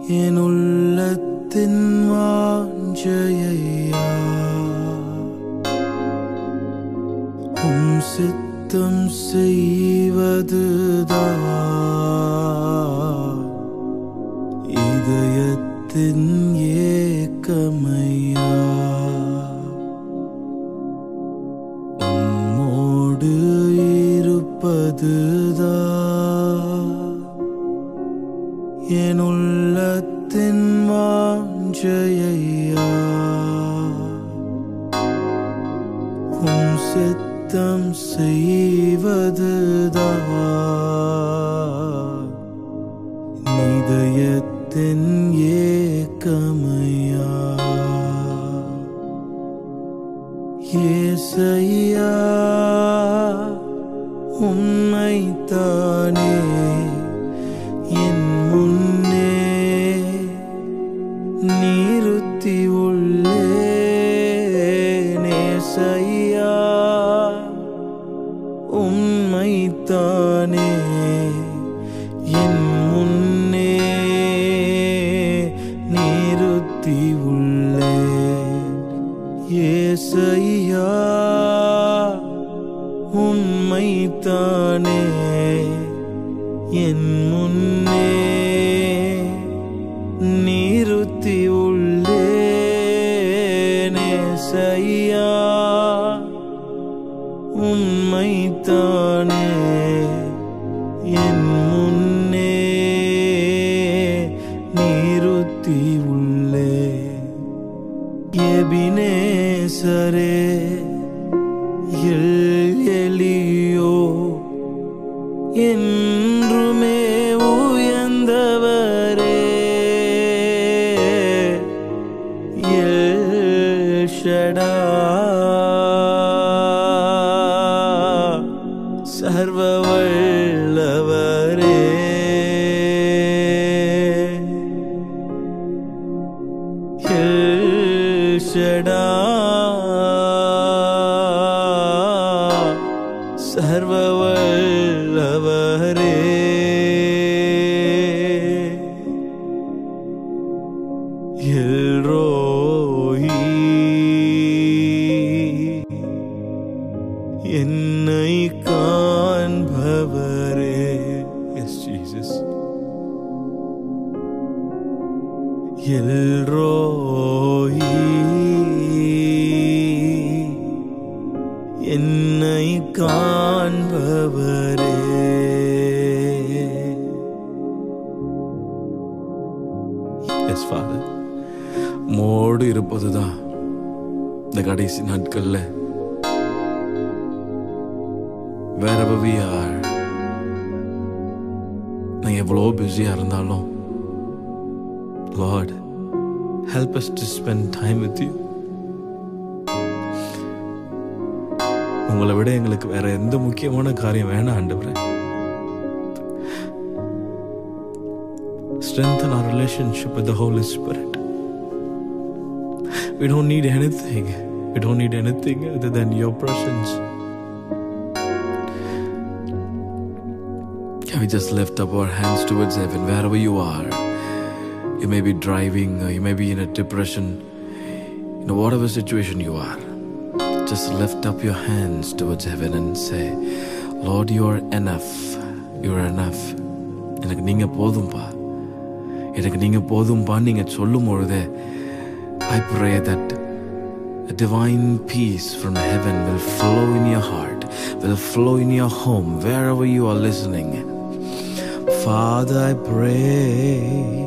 என் உள்ளத்தின் வாஞ்சையா உம் சித்தம் செய்வதுதான் இதயத்தின் ஏக்கமையா உம்மோடு இருப்பதுதான் என் உள்ளத்தின் வாஞ்சையா உம் சித்தம் செய்வதுதான் நிதயத்தின் ஏக்கமையா ஏசையா உம்மைத்தானே என் முன்னே நிறுத்தி உள்ளே நேசையா உம்மைத்தானே என் முன்னே நிறுத்தி உள்ளே ஏசையா உம்மைத்தானே என் முன்னே நிறுத்தி உள்ளேனே செய்யா உம்மைத்தானே என் முன்னே நிறுத்தி உள்ளே எபினேசரே எல் எலியோ என்றுமே உயர்ந்தவரே எல் ஷடா சர்வ வல்லவரே எல் ஷடா சர்வ வல்லவரே எல்ரோயி என்னை காண்பவரே எஸ் ஜீசஸ் எல்ரோயி என்னை காண்பவரே எஸ் ஃபாதர் மோடு இருப்பதுதான் இந்த கடைசி நாட்கள்ல wherever we are நான் எவ்வளோ பிஸியா இருந்தாலும் lord help us to spend time with you உங்களை விட எங்களுக்கு வேற எந்த முக்கியமான காரியம் வேணாம் ஆண்டவரே strengthen our relationship with the Holy Spirit. We don't need anything. We don't need anything other than your presence. Can we just lift up our hands towards heaven wherever you are? You may be driving, or you may be in a depression, in whatever situation you are. Just lift up your hands towards heaven and say, Lord, you are enough. You are enough. எனக்கு நீங்க போதும்பா எனக்கு நீங்க போதும்பா நீங்க சொல்லும் பொழுதே I pray that a divine peace from heaven will flow in your heart, will flow in your home, wherever you are listening. Father, I pray